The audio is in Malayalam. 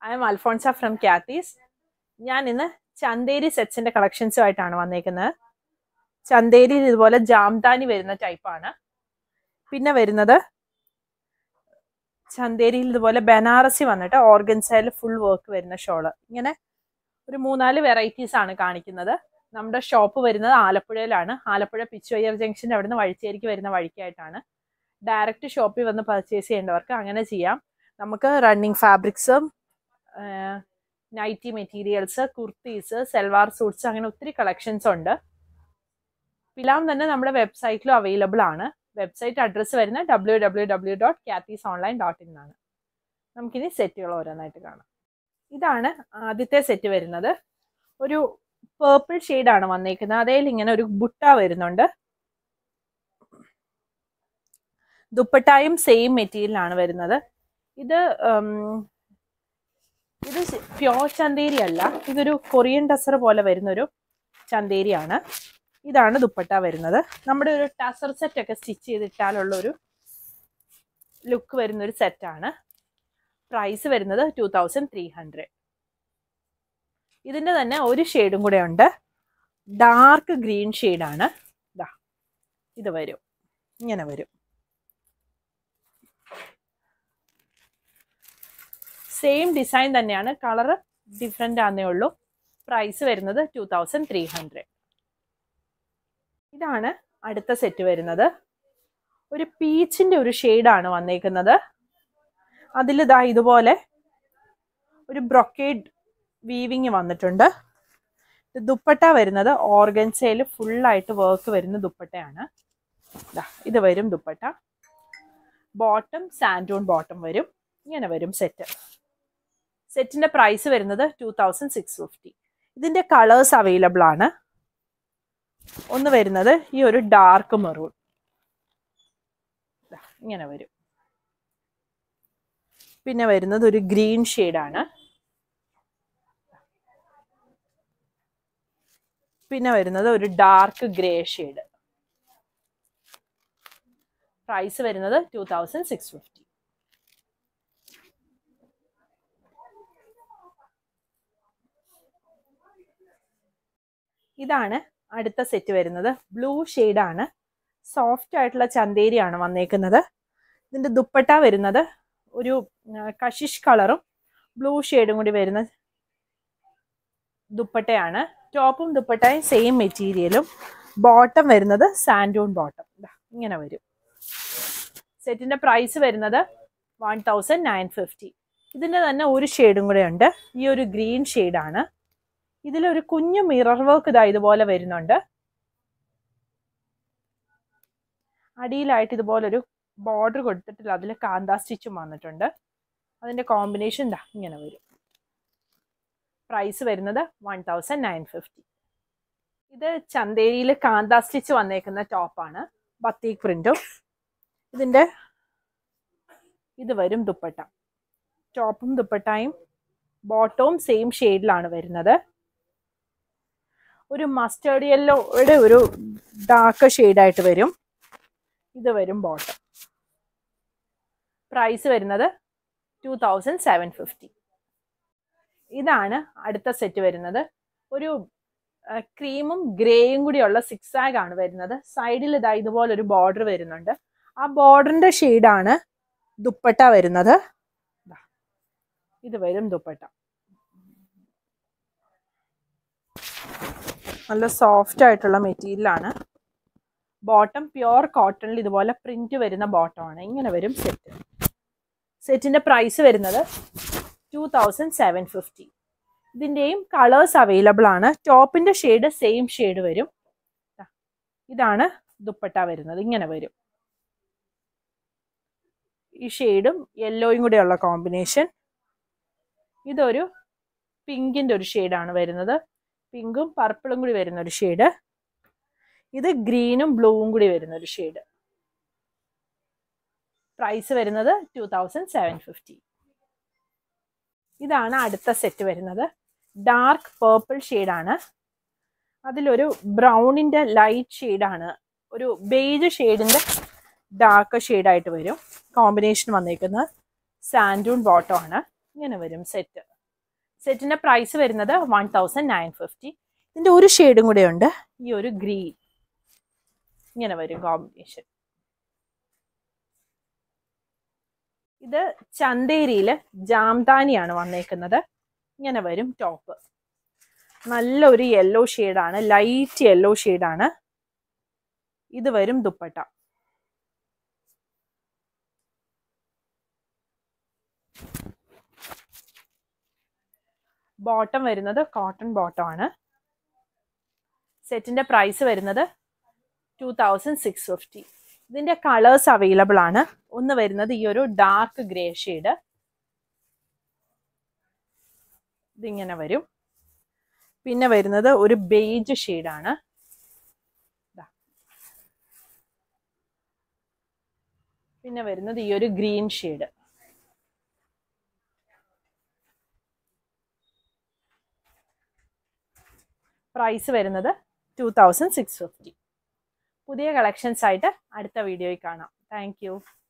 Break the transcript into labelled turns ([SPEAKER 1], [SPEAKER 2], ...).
[SPEAKER 1] I am Alphonsa from Kathees ഞാൻ ഇന്ന് ചന്തേരി സെറ്റ്സിന്റെ കളക്ഷൻസുമായിട്ടാണ് വന്നേക്കുന്നത് ചന്തേരിയിൽ ഇതുപോലെ ജാംദാനി വരുന്ന ടൈപ്പാണ് പിന്നെ വരുന്നത് ചന്തേരിയിൽ ഇതുപോലെ ബനാറസി വന്നിട്ട് ഓർഗൻസയിൽ ഫുൾ വർക്ക് വരുന്ന ഷോള് ഇങ്ങനെ ഒരു മൂന്നാല് വെറൈറ്റീസ് ആണ് കാണിക്കുന്നത് നമ്മുടെ ഷോപ്പ് വരുന്നത് ആലപ്പുഴയിലാണ് ആലപ്പുഴ പിച്ചുവയ്യർ ജംഗ്ഷൻ്റെ അവിടുന്ന് വഴിച്ചേരിക്ക് വരുന്ന വഴിക്കായിട്ടാണ് ഡയറക്റ്റ് ഷോപ്പിൽ വന്ന് പർച്ചേസ് ചെയ്യേണ്ടവർക്ക് അങ്ങനെ ചെയ്യാം നമുക്ക് റണ്ണിങ് ഫാബ്രിക്സും nighty materials kurtis salwar suits അങ്ങനെ ഒത്തിരി കളക്ഷൻസ് ഉണ്ട് എല്ലാം തന്നെ നമ്മുടെ വെബ്സൈറ്റിലും അവൈലബിൾ ആണ് വെബ്സൈറ്റ് അഡ്രസ്സ് വരുന്ന W W W dot Kathees online dot in ആണ് നമുക്കിനി സെറ്റുകൾ ഓരോന്നായിട്ട് കാണാം ഇതാണ് ആദ്യത്തെ സെറ്റ് വരുന്നത് ഒരു പേർപ്പിൾ ഷെയ്ഡാണ് വന്നേക്കുന്നത് അതേൽ ഇങ്ങനെ ഒരു ബുട്ട വരുന്നുണ്ട് ദുപ്പട്ടായും സെയിം മെറ്റീരിയലാണ് വരുന്നത് ഇത് ഇത് പ്യോർ ചന്തേരി അല്ല ഇതൊരു കൊറിയൻ ടസർ പോലെ വരുന്നൊരു ചന്തേരിയാണ് ഇതാണ് ദുപ്പട്ട വരുന്നത് നമ്മുടെ ഒരു ടസർ സെറ്റ് ഒക്കെ സ്റ്റിച്ച് ചെയ്തിട്ടാലുള്ള ഒരു ലുക്ക് വരുന്ന ഒരു സെറ്റാണ് പ്രൈസ് വരുന്നത് ടു തൗസൻഡ് ത്രീ ഹൺഡ്രഡ് ഇതിൻ്റെ തന്നെ ഒരു ഷെയ്ഡും കൂടെ ഉണ്ട് ഡാർക്ക് ഗ്രീൻ ഷെയ്ഡാണ് ഇതാ ഇത് വരും ഇങ്ങനെ വരും സെയിം ഡിസൈൻ തന്നെയാണ് കളർ ഡിഫറെൻ്റ് ആണെന്നേ ഉള്ളൂ പ്രൈസ് വരുന്നത് ടു തൗസൻഡ് ത്രീ ഹൺഡ്രഡ് ഇതാണ് അടുത്ത സെറ്റ് വരുന്നത് ഒരു പീച്ചിൻ്റെ ഒരു ഷെയ്ഡാണ് വന്നേക്കുന്നത് അതിലിതാ ഇതുപോലെ ഒരു ബ്രൊക്കേഡ് വീവിങ് വന്നിട്ടുണ്ട് ദുപ്പട്ട വരുന്നത് ഓർഗൻസയിൽ ഫുള്ളായിട്ട് വർക്ക് വരുന്ന ദുപ്പട്ടയാണ് ഇത് വരും ദുപ്പട്ട ബോട്ടം സാൻഡൂൺ ബോട്ടം വരും ഇങ്ങനെ വരും സെറ്റ് സെറ്റിന്റെ പ്രൈസ് വരുന്നത് ടു തൗസൻഡ് സിക്സ് ഫിഫ്റ്റി ഇതിന്റെ കളേഴ്സ് അവൈലബിൾ ആണ് ഒന്ന് വരുന്നത് ഈ ഒരു ഡാർക്ക് മെറൂൺ ഇങ്ങനെ വരും പിന്നെ വരുന്നത് ഒരു ഗ്രീൻ ഷെയ്ഡാണ് പിന്നെ വരുന്നത് ഒരു ഡാർക്ക് ഗ്രേ ഷെയ്ഡ് പ്രൈസ് വരുന്നത് ടു തൗസൻഡ് സിക്സ് ഫിഫ്റ്റി ഇതാണ് അടുത്ത സെറ്റ് വരുന്നത് ബ്ലൂ ഷെയ്ഡാണ് സോഫ്റ്റ് ആയിട്ടുള്ള ചന്തേരിയാണ് വന്നേക്കുന്നത് ഇതിൻ്റെ ദുപ്പട്ട വരുന്നത് ഒരു കഷിഷ് കളറും ബ്ലൂ ഷെയ്ഡും കൂടി വരുന്ന ദുപ്പട്ടയാണ് ടോപ്പും ദുപ്പട്ടയും സെയിം മെറ്റീരിയലും ബോട്ടം വരുന്നത് സാൻഡൂൺ ബോട്ടം ഇങ്ങനെ വരും സെറ്റിന്റെ പ്രൈസ് വരുന്നത് വൺ തൗസൻഡ് നയൻ ഫിഫ്റ്റി ഇതിൻ്റെ തന്നെ ഒരു ഷെയ്ഡും കൂടെ ഉണ്ട് ഈ ഒരു ഗ്രീൻ ഷെയ്ഡാണ് ഇതിലൊരു കുഞ്ഞു മിറർ വർക്ക് ഇതാ ഇതുപോലെ വരുന്നുണ്ട് അടിയിലായിട്ട് ഇതുപോലൊരു ബോർഡർ കൊടുത്തിട്ടില്ല അതിൽ കാന്താ സ്റ്റിച്ചും വന്നിട്ടുണ്ട് അതിൻ്റെ കോമ്പിനേഷൻ ഇതാ ഇങ്ങനെ വരും പ്രൈസ് വരുന്നത് വൺ തൗസൻഡ് നയൻ ഫിഫ്റ്റി ഇത് ചന്തേരിയിൽ കാന്താ സ്റ്റിച്ച് വന്നേക്കുന്ന ടോപ്പാണ് ബത്തീക് പ്രിന്റും ഇതിൻ്റെ ഇത് വരും ദുപ്പട്ട ടോപ്പും ദുപ്പട്ടയും ബോട്ടവും സെയിം ഷെയ്ഡിലാണ് വരുന്നത് ഒരു മസ്റ്റേർഡ് യെല്ലോയുടെ ഒരു ഡാർക്ക് ഷെയ്ഡായിട്ട് വരും ഇത് വരും ബോട്ടം പ്രൈസ് വരുന്നത് ടു തൗസൻഡ് സെവൻ ഫിഫ്റ്റി ഇതാണ് അടുത്ത സെറ്റ് വരുന്നത് ഒരു ക്രീമും ഗ്രേയും കൂടിയുള്ള സിക്സ് ആഗ് ആണ് വരുന്നത് സൈഡിൽ ഇതാ ഇതുപോലെ ഒരു ബോർഡർ വരുന്നുണ്ട് ആ ബോർഡറിന്റെ ഷെയ്ഡാണ് ദുപ്പട്ട വരുന്നത് ഇത് വരും ദുപ്പട്ട നല്ല സോഫ്റ്റ് ആയിട്ടുള്ള മെറ്റീരിയലാണ് ബോട്ടം പ്യുവർ കോട്ടണിൽ ഇതുപോലെ പ്രിന്റ് വരുന്ന ബോട്ടമാണ് ഇങ്ങനെ വരും സെറ്റ് സെറ്റിന്റെ പ്രൈസ് വരുന്നത് ടു തൗസൻഡ് സെവൻ ഫിഫ്റ്റി ഇതിൻ്റെയും കളേഴ്സ് അവൈലബിൾ ആണ് ടോപ്പിന്റെ ഷെയ്ഡ് സെയിം ഷെയ്ഡ് വരും ഇതാണ് ദുപ്പട്ട വരുന്നത് ഇങ്ങനെ വരും ഈ ഷെയ്ഡും യെല്ലോയും കൂടെയുള്ള കോമ്പിനേഷൻ ഇതൊരു പിങ്കിൻ്റെ ഒരു ഷെയ്ഡാണ് വരുന്നത് പിങ്കും പർപ്പിളും കൂടി വരുന്ന ഒരു ഷെയ്ഡ് ഇത് ഗ്രീനും ബ്ലൂവും കൂടി വരുന്ന ഒരു ഷെയ്ഡ് പ്രൈസ് വരുന്നത് ടു തൗസൻഡ് സെവൻ ഫിഫ്റ്റി ഇതാണ് അടുത്ത സെറ്റ് വരുന്നത് ഡാർക്ക് പേർപ്പിൾ ഷെയ്ഡാണ് അതിലൊരു ബ്രൗണിൻ്റെ ലൈറ്റ് ഷെയ്ഡാണ് ഒരു ബേജ് ഷെയ്ഡിൻ്റെ ഡാർക്ക് ഷെയ്ഡായിട്ട് വരും കോമ്പിനേഷൻ വന്നേക്കുന്നത് സാൻഡൂൺ ബോട്ടം ആണ് ഇങ്ങനെ വരും സെറ്റ് സെറ്റിന്റെ പ്രൈസ് വരുന്നത് വൺ തൗസൻഡ് നയൻ ഫിഫ്റ്റി ഇതിന്റെ ഒരു ഷെയ്ഡും കൂടെ ഉണ്ട് ഈ ഒരു ഗ്രീൻ ഇങ്ങനെ വരും കോമ്പിനേഷൻ ഇത് ചന്തേരിയില് ജാംതാനിയാണ് വന്നേക്കുന്നത് ഇങ്ങനെ വരും ടോപ്പ് നല്ലൊരു യെല്ലോ ഷെയ്ഡാണ് ലൈറ്റ് യെല്ലോ ഷെയ്ഡാണ് ഇത് വരും ദുപ്പട്ട ബോട്ടം വരുന്നത് കോട്ടൺ ബോട്ടം ആണ് സെറ്റിന്റെ പ്രൈസ് വരുന്നത് ടു തൗസൻഡ് സിക്സ് ഫിഫ്റ്റി ഇതിന്റെ കളേഴ്സ് അവൈലബിൾ ആണ് ഒന്ന് വരുന്നത് ഈ ഒരു ഡാർക്ക് ഗ്രേ ഷെയ്ഡ് ഇതിങ്ങനെ വരും പിന്നെ വരുന്നത് ഒരു ബേജ് ഷെയ്ഡാണ് പിന്നെ വരുന്നത് ഈ ഒരു ഗ്രീൻ ഷെയ്ഡ് പ്രൈസ് വരുന്നത് ടു തൗസൻഡ് സിക്സ് ഫിഫ്റ്റി പുതിയ കളക്ഷൻസ് ആയിട്ട് അടുത്ത വീഡിയോയിൽ കാണാം താങ്ക്